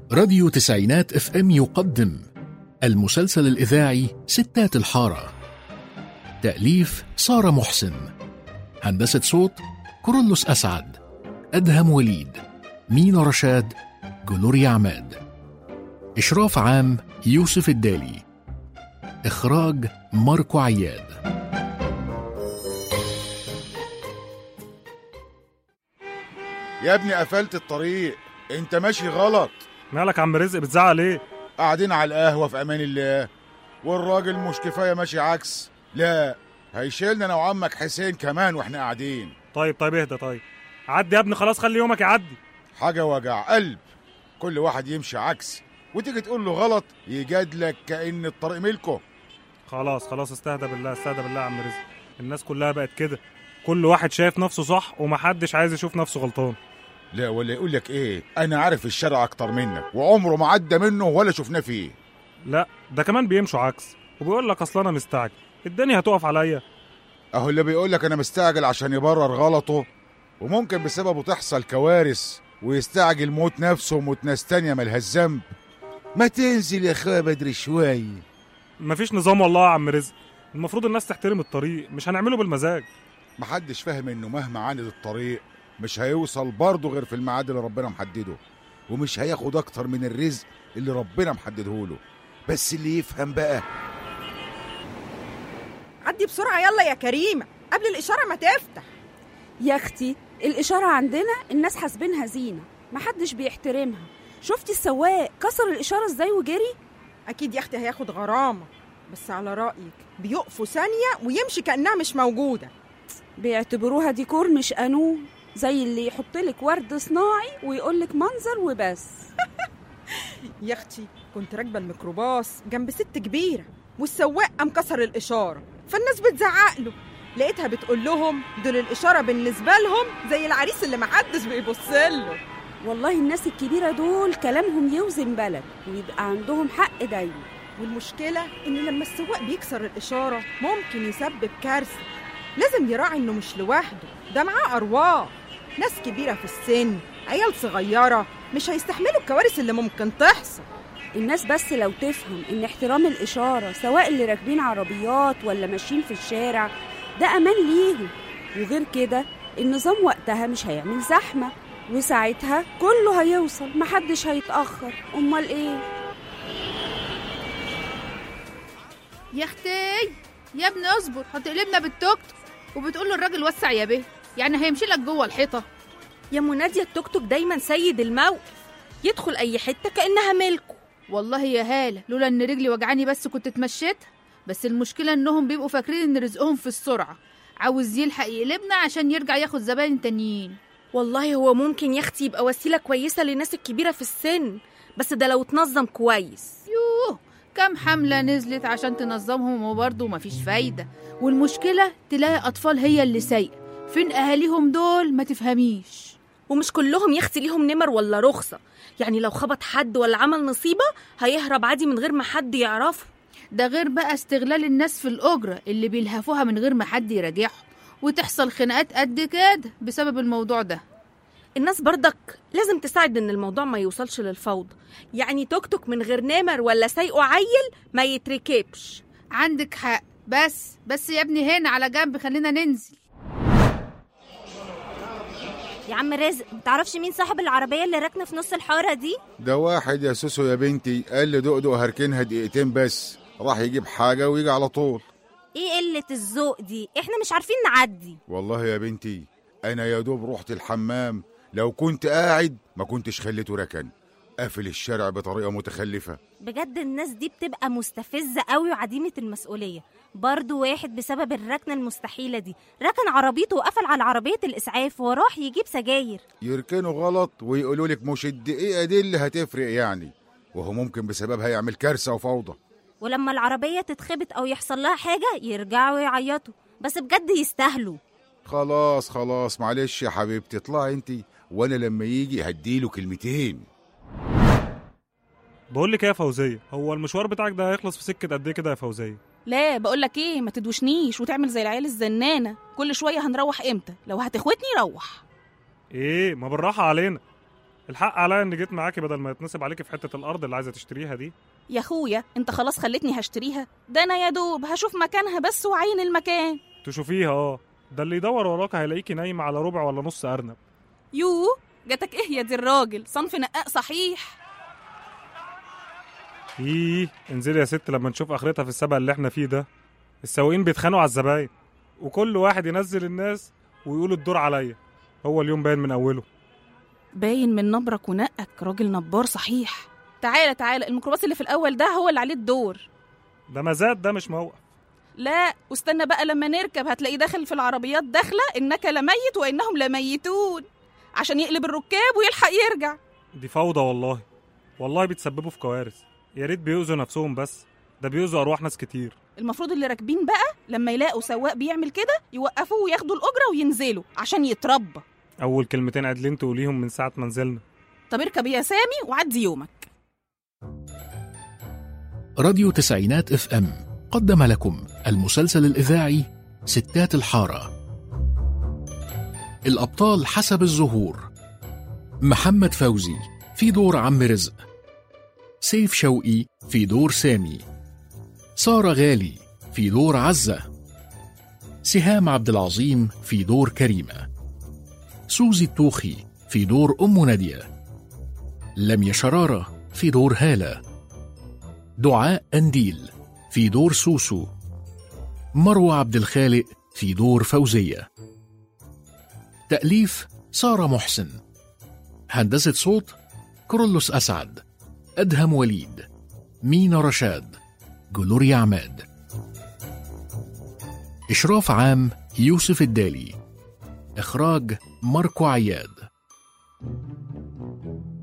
راديو تسعينات اف ام يقدم المسلسل الإذاعي ستات الحارة تأليف سارة محسن هندسة صوت كورولوس أسعد أدهم وليد مينا رشاد جلوريا عماد إشراف عام يوسف الدالي إخراج ماركو عياد يا ابني قفلت الطريق انت ماشي غلط مالك يا عم رزق بتزعق ليه؟ قاعدين على القهوة في امان الله والراجل مش كفاية ماشي عكس لا هيشيلنا انا وعمك حسين كمان واحنا قاعدين طيب طيب اهدى طيب عدي يا ابني خلاص خلي يومك يعدي حاجة وجع قلب كل واحد يمشي عكس وتيجي تقول له غلط يجادلك كأن الطريق ملكه خلاص خلاص استهدى بالله استهدى بالله يا عم رزق الناس كلها بقت كده كل واحد شايف نفسه صح ومحدش عايز يشوف نفسه غلطان لا ولا يقول لك ايه انا عارف الشارع اكتر منك وعمره ما عدى منه ولا شفناه فيه لا ده كمان بيمشوا عكس وبيقول لك اصل انا مستعجل الدنيا هتقف عليا اهو اللي بيقول لك انا مستعجل عشان يبرر غلطه وممكن بسببه تحصل كوارث ويستعجل موت نفسه وموت ناس تانية ملهاش ذنب ما تنزل يا اخويا بدري شوية مفيش نظام والله يا عم رزق المفروض الناس تحترم الطريق مش هنعمله بالمزاج محدش فاهم انه مهما عاند الطريق مش هيوصل برضه غير في الميعاد اللي ربنا محدده ومش هياخد اكتر من الرزق اللي ربنا محدده له بس اللي يفهم بقى عدي بسرعة يلا يا كريمة قبل الإشارة ما تفتح يا اختي الاشاره عندنا الناس حاسبينها زينه محدش بيحترمها شفتي السواق كسر الاشاره ازاي وجري أكيد يا أختي هياخد غرامة بس على رأيك بيقفوا ثانية ويمشي كأنها مش موجودة بيعتبروها ديكور مش قانون زي اللي يحطلك ورد صناعي ويقولك منظر وبس يا أختي كنت راكبة الميكروباص جنب ست كبيرة والسواق قام كسر الإشارة فالناس بتزعق له لقيتها بتقول لهم دول الإشارة بالنسبة لهم زي العريس اللي محدش بيبص له والله الناس الكبيره دول كلامهم يوزن بلد ويبقى عندهم حق دايما والمشكلة إن لما السواق بيكسر الإشارة ممكن يسبب كارثة لازم يراعي إنه مش لوحده ده معاه أرواح ناس كبيرة في السن عيال صغيرة مش هيستحملوا الكوارث اللي ممكن تحصل الناس بس لو تفهم ان احترام الاشاره سواء اللي راكبين عربيات ولا ماشيين في الشارع ده امان ليهم وغير كده النظام وقتها مش هيعمل زحمه وساعتها كله هيوصل محدش هيتاخر امال ايه يا اختي يا ابني اصبر هتقلبنا بالتوك توك وبتقول له الراجل وسع يا بيه يعني هيمشي لك جوه الحيطه يا منادية التوك توك دايما سيد الموقف يدخل أي حتة كأنها ملكه والله يا هاله لولا ان رجلي وجعاني بس كنت اتمشيتها بس المشكله انهم بيبقوا فاكرين ان رزقهم في السرعه عاوز يلحق يقلبنا عشان يرجع ياخد زباين تانيين والله هو ممكن يا أختي يبقى وسيلة كويسة للناس الكبيرة في السن بس ده لو اتنظم كويس يوه كام حملة نزلت عشان تنظمهم وبرضه مفيش فايدة والمشكلة تلاقي أطفال هي اللي سايقة فين أهاليهم دول ما تفهميش ومش كلهم يا أختي ليهم نمر ولا رخصة يعني لو خبط حد ولا عمل نصيبة هيهرب عادي من غير ما حد يعرفه ده غير بقى استغلال الناس في الأجرة اللي بيلهفوها من غير ما حد يراجعهم وتحصل خناقات قد كده بسبب الموضوع ده الناس برضك لازم تساعد ان الموضوع ما يوصلش للفوضى يعني توك توك من غير نمر ولا سايقه عيل ما يتركبش عندك حق بس بس يا ابني هنا على جنب خلينا ننزل يا عم رزق متعرفش مين صاحب العربية اللي راكنة في نص الحارة دي؟ ده واحد يا سوسو يا بنتي قال لي دقدق هركنها دقيقتين بس راح يجيب حاجة ويجي على طول ايه قلة الذوق دي؟ احنا مش عارفين نعدي والله يا بنتي انا يا دوب رحت الحمام لو كنت قاعد ما كنتش خليته ركن قافل الشارع بطريقة متخلفة بجد الناس دي بتبقى مستفزة قوي وعديمة المسؤولية برضو واحد بسبب الركنة المستحيلة دي ركن عربيته وقفل على عربية الإسعاف وراح يجيب سجاير يركنوا غلط ويقولوا لك مش الدقيقة دي اللي هتفرق يعني وهو ممكن بسببها يعمل كارثة وفوضى ولما العربية تتخبط أو يحصل لها حاجة يرجعوا يعيطوا بس بجد يستاهلوا خلاص خلاص معلش يا حبيبتي اطلعي انت وانا لما يجي هديله كلمتين بقول لك ايه يا فوزية هو المشوار بتاعك ده هيخلص في سكة قد ايه كده يا فوزية لا بقول لك ايه ما تدوشنيش وتعمل زي العيال كل شويه هنروح امتى لو هتخوتني روح ايه ما بالراحة علينا الحق عليا اني جيت معاكي بدل ما يتنصب عليكي في حته الارض اللي عايزه تشتريها دي يا اخويا انت خلاص خلتني هشتريها ده انا يا دوب هشوف مكانها بس وعين المكان تشوفيها اه ده اللي يدور وراك هيلاقيكي نايمه على ربع ولا نص ارنب يو جاتك ايه يا دي الراجل صنف نقاق صحيح ايه انزلي يا ست لما نشوف اخرتها في السبق اللي احنا فيه ده السواقين بيتخانقوا على الزباين وكل واحد ينزل الناس ويقول الدور عليا هو اليوم باين من اوله باين من نبرك ونقك راجل نبار صحيح تعالى تعالى الميكروباص اللي في الاول ده هو اللي عليه الدور ده مزاد ده مش موقف لا واستنى بقى لما نركب هتلاقيه داخل في العربيات داخله انك لميت وانهم لميتون عشان يقلب الركاب ويلحق يرجع دي فوضى والله والله بيتسببوا في كوارث يا ريت بيؤذوا نفسهم بس ده بيؤذوا ارواح ناس كتير المفروض اللي راكبين بقى لما يلاقوا سواق بيعمل كده يوقفوه وياخدوا الاجره وينزلوا عشان يتربى اول كلمتين عدلين تقوليهم من ساعه ما نزلنا طب اركب يا سامي وعدي يومك راديو تسعينات اف ام قدم لكم المسلسل الإذاعي ستات الحارة الأبطال حسب الظهور محمد فوزي في دور عم رزق سيف شوقي في دور سامي سارة غالي في دور عزة سهام عبد العظيم في دور كريمة سوزي التوخي في دور أم نادية لميا شرارة في دور هالة دعاء أنديل في دور سوسو مروة عبد الخالق في دور فوزية تأليف سارة محسن هندسة صوت كرولوس أسعد أدهم وليد مينا رشاد جلوريا عماد إشراف عام يوسف الدالي إخراج ماركو عياد